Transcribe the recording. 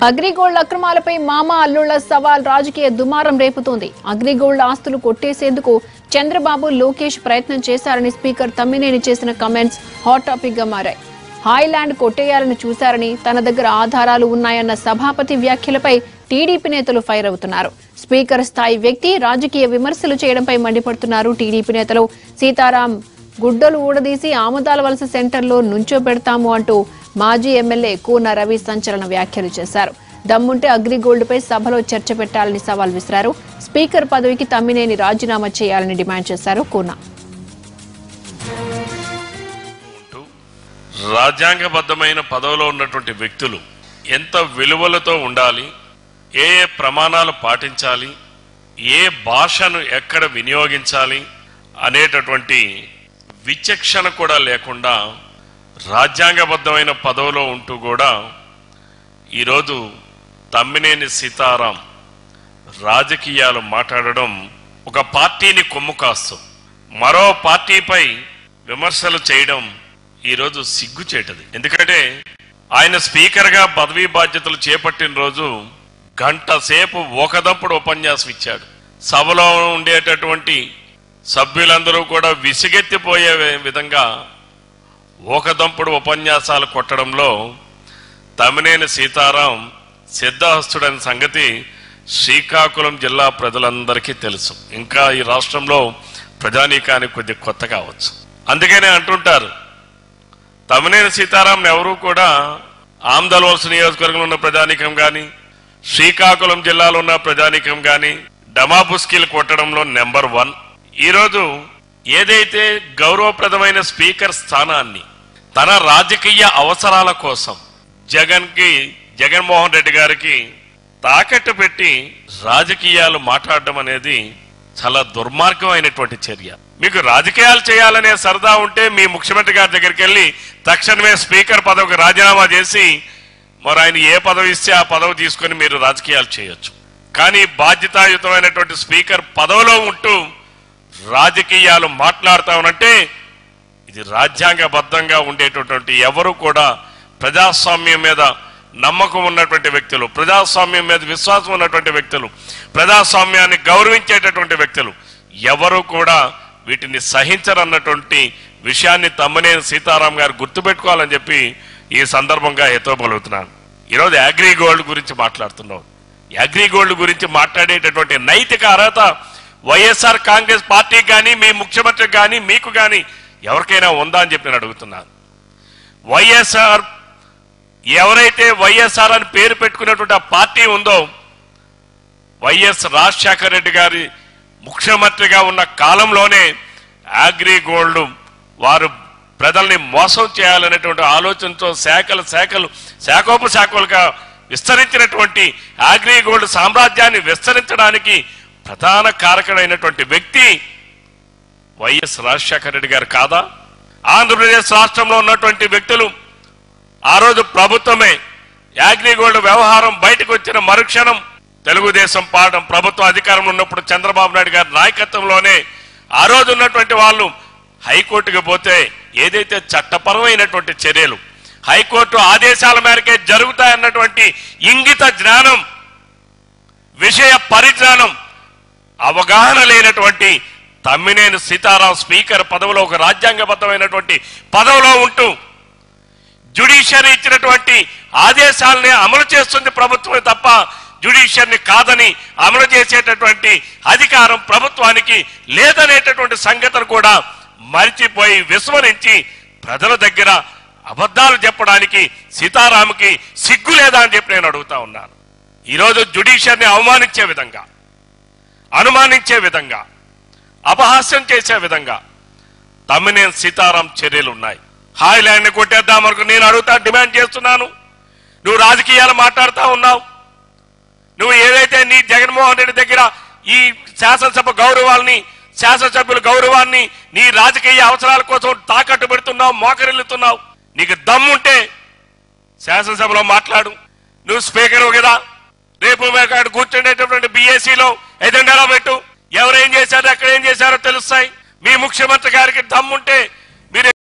అగ్రిగోల్డ్ అక్రమాలపై మామ అల్లుళ్ల సవాల్ రాజకీయ దుమారం రేపుతోంది అగ్రిగోల్డ్ ఆస్తులు కొట్టేసేందుకు చంద్రబాబు లోకేష్ ప్రయత్నం చేశారని స్పీకర్ తమ్మినేని చేసిన కమెంట్స్ హాట్ టాపిక్ గా మారాయి హాయ్లాండ్ కొట్టేయాలని చూశారని తన దగ్గర ఆధారాలు ఉన్నాయన్న సభాపతి వ్యాఖ్యలపై టీడీపీ నేతలు ఫైర్ అవుతున్నారు స్పీకర్ స్థాయి వ్యక్తి రాజకీయ విమర్శలు చేయడంపై మండిపడుతున్నారు టీడీపీ నేతలు సీతారాం గుడ్డలు ఊడదీసి ఆముదాల వలస సెంటర్లో నుంచో పెడతాము అంటూ మాజీ ఎమ్మెల్యే కూన రవి సంచలన వ్యాఖ్యలు చేశారు దమ్ముంటే అగ్రిగోల్డ్పై సభలో చర్చ పెట్టాలని సవాల్ విసిరారు స్పీకర్ పదవికి తమ్మినేని రాజీనామా చేయాలని డిమాండ్ చేశారు కూన ఉంటూ రాజ్యాంగబద్ధమైన పదవిలో ఉన్నటువంటి వ్యక్తులు ఎంత విలువలతో ఉండాలి ఏ ఏ ప్రమాణాలు పాటించాలి ఏ భాషను ఎక్కడ వినియోగించాలి అనేటటువంటి విచక్షణ కూడా లేకుండా రాజ్యాంగబద్ధమైన పదవిలో ఉంటూ కూడా ఈరోజు తమ్మినేని సీతారాం రాజకీయాలు మాట్లాడడం ఒక పార్టీని కొమ్ము కాస్తూ మరో పార్టీపై విమర్శలు చేయడం ఈరోజు సిగ్గుచేటది ఎందుకంటే ఆయన స్పీకర్గా పదవీ బాధ్యతలు చేపట్టిన రోజు గంట సేపు ఒకదప్పుడు ఉపన్యాసం ఇచ్చాడు సభలో ఉండేటటువంటి సభ్యులందరూ కూడా విసిగెత్తిపోయే విధంగా ఒకదంపుడు ఉపన్యాసాలు కొట్టడంలో తమినేని సీతారాం సిద్ధహస్తుడని సంగతి శ్రీకాకుళం జిల్లా ప్రజలందరికీ తెలుసు ఇంకా ఈ రాష్ట్రంలో ప్రజానీకానికి కొద్ది కొత్త కావచ్చు అందుకనే అంటుంటారు తమినేని సీతారాం ఎవరూ కూడా ఆమ్దల్వలస నియోజకవర్గంలో ఉన్న ప్రజానీకం గాని శ్రీకాకుళం జిల్లాలో ఉన్న ప్రజానీకం గాని డమాబుస్కిల్ కొట్టడంలో నెంబర్ వన్ ఈరోజు ఏదైతే గౌరవప్రదమైన స్పీకర్ స్థానాన్ని తన రాజకీయ అవసరాల కోసం జగన్ కి జగన్మోహన్ రెడ్డి గారికి తాకట్టు పెట్టి రాజకీయాలు మాట్లాడడం అనేది చాలా దుర్మార్గమైనటువంటి చర్య మీకు రాజకీయాలు చేయాలనే సరదా ఉంటే మీ ముఖ్యమంత్రి గారి దగ్గరికి వెళ్ళి తక్షణమే స్పీకర్ పదవికి రాజీనామా చేసి మరి ఆయన ఏ పదవి ఇస్తే ఆ పదవి తీసుకొని మీరు రాజకీయాలు చేయొచ్చు కానీ బాధ్యతాయుతమైనటువంటి స్పీకర్ పదవిలో ఉంటూ రాజకీయాలు మాట్లాడతామనంటే ఇది రాజ్యాంగబద్ధంగా ఉండేటటువంటి ఎవరు కూడా ప్రజాస్వామ్యం మీద నమ్మకం ఉన్నటువంటి వ్యక్తులు ప్రజాస్వామ్యం మీద విశ్వాసం ఉన్నటువంటి వ్యక్తులు ప్రజాస్వామ్యాన్ని గౌరవించేటటువంటి వ్యక్తులు ఎవరు కూడా వీటిని సహించరన్నటువంటి విషయాన్ని తమ్మనేని సీతారాం గారు గుర్తుపెట్టుకోవాలని చెప్పి ఈ సందర్భంగా ఎత్తోబలుగుతున్నాను ఈరోజు అగ్రి గోల్డ్ గురించి మాట్లాడుతున్నాం అగ్రి గోల్డ్ గురించి మాట్లాడేటటువంటి నైతిక అర్హత వైఎస్ఆర్ కాంగ్రెస్ పార్టీకి కానీ మీ ముఖ్యమంత్రికి కానీ మీకు కానీ ఎవరికైనా ఉందా అని చెప్పి నేను అడుగుతున్నాను వైఎస్ఆర్ ఎవరైతే వైఎస్ఆర్ అని పేరు పెట్టుకున్నటువంటి ఆ పార్టీ ఉందో వైఎస్ రాజశేఖర రెడ్డి గారి ముఖ్యమంత్రిగా ఉన్న కాలంలోనే అగ్రి గోల్డ్ వారు ప్రజల్ని మోసం చేయాలనేటువంటి ఆలోచనతో శాఖలు శాఖలు శాఖోపశాఖలుగా విస్తరించినటువంటి అగ్రి గోల్డ్ సామ్రాజ్యాన్ని విస్తరించడానికి ప్రధాన కారకుడైనటువంటి వ్యక్తి వైఎస్ రాజశేఖర రెడ్డి గారు కాదా ఆంధ్రప్రదేశ్ రాష్ట్రంలో ఉన్నటువంటి వ్యక్తులు ఆ రోజు ప్రభుత్వమే యాగ్రిగోల్డ్ వ్యవహారం బయటకు వచ్చిన మరుక్షణం తెలుగుదేశం పాఠం ప్రభుత్వ అధికారంలో ఉన్నప్పుడు చంద్రబాబు నాయుడు గారి నాయకత్వంలోనే ఆ రోజు ఉన్నటువంటి వాళ్ళు హైకోర్టుకు పోతే ఏదైతే చట్టపరమైనటువంటి చర్యలు హైకోర్టు ఆదేశాల మేరకే జరుగుతాయన్నటువంటి ఇంగిత జ్ఞానం విషయ పరిజ్ఞానం అవగాహన లేనటువంటి తమ్మినేని సీతారాం స్పీకర్ పదవిలో ఒక రాజ్యాంగబద్ధమైనటువంటి పదవిలో ఉంటూ జ్యుడిషియరీ ఇచ్చినటువంటి ఆదేశాలని అమలు చేస్తుంది ప్రభుత్వమే తప్ప జ్యుడిషియర్ని కాదని అమలు చేసేటటువంటి అధికారం ప్రభుత్వానికి లేదనేటటువంటి సంగతిని కూడా మరిచిపోయి విస్మరించి ప్రజల దగ్గర అబద్ధాలు చెప్పడానికి సీతారాముకి సిగ్గు లేదా అని చెప్పి నేను అడుగుతా ఉన్నాను ఈరోజు జ్యుడిషియర్ని అవమానించే విధంగా అనుమానించే విధంగా అపహాస్యం చేసే విధంగా తమ్మినేని సీతారాం చర్యలు ఉన్నాయి హాయ్లాండ్ కొట్టేద్దాం అనుకు నేను అడుగుతా డిమాండ్ చేస్తున్నాను నువ్వు రాజకీయాలు మాట్లాడుతా ఉన్నావు నువ్వు ఏదైతే నీ జగన్మోహన్ రెడ్డి దగ్గర ఈ శాసనసభ గౌరవాల్ని శాసనసభ్యుల గౌరవాన్ని నీ రాజకీయ అవసరాల కోసం తాకట్టు పెడుతున్నావు మోకరిల్లుతున్నావు నీకు దమ్ముంటే శాసనసభలో మాట్లాడు నువ్వు స్పీకర్ కదా రేపు అక్కడ కూర్చుండేటటువంటి బీఏసీలో ఎజెండాలో పెట్టు ఎవరేం చేశారో అక్కడ ఏం చేశారో తెలుస్తాయి మీ ముఖ్యమంత్రి గారికి దమ్ముంటే మీరు